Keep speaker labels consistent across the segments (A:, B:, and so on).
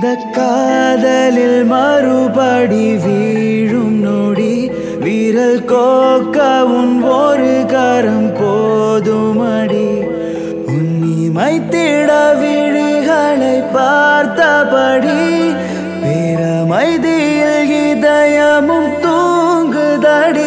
A: இந்த காதலில் மறுபடி வீழும் நொடி வீரல் கோக்க உன் ஒரு கரம் போதுமடி உன்னிமை திட விழிகளை பார்த்தபடி பேரமைதியில் இதயமும் தூங்குதடி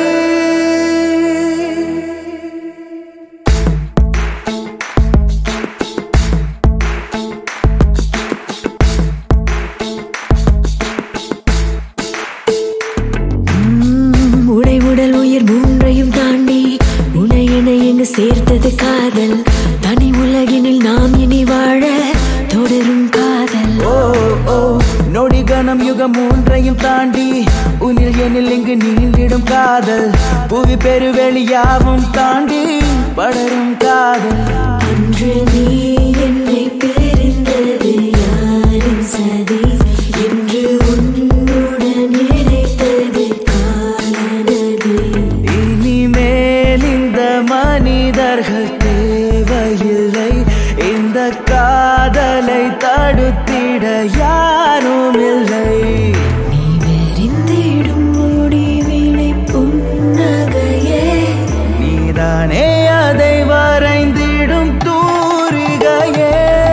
B: உம், உடை உடல் உயிர் மூன்றையும் தாண்டி உனை என்னை எங்கு சேர்த்தது காதல் தனி உலகினில் நாம் இனி வாழ தொடரும் காதல்
A: ஓ ஓ நொடி கணம் யுகம் மூன்றையும் தாண்டி உன்னில் எனில் இங்கு நீண்டிடும் காதல் புவி பெருவெளியாவும் தாண்டி படரும் காதல்
B: அன்று நீ என்னை பிரிந்தது யாரின் சதி என்று உன்னுடன் இணைத்தது காலநதி
A: இனிமேல் இந்த மனிதர்கள் தேவையில்லை இந்த காதலை தடுத்திட யாரும் இல்லை
B: நீ வெறிந்திடும் முடிவினை புன்னகையே
A: நீதானே அதை வரைந்திடும் தூரிகையே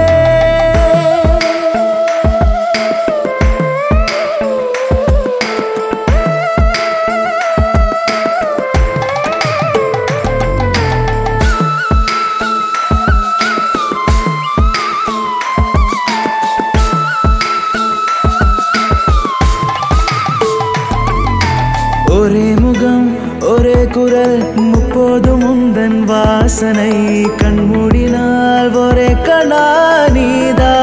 A: ஒரே முகம் ஒரே குரல் முப்போதும் உந்தன் வாசனை கண்மூடினால் ஒரே கணா நீதா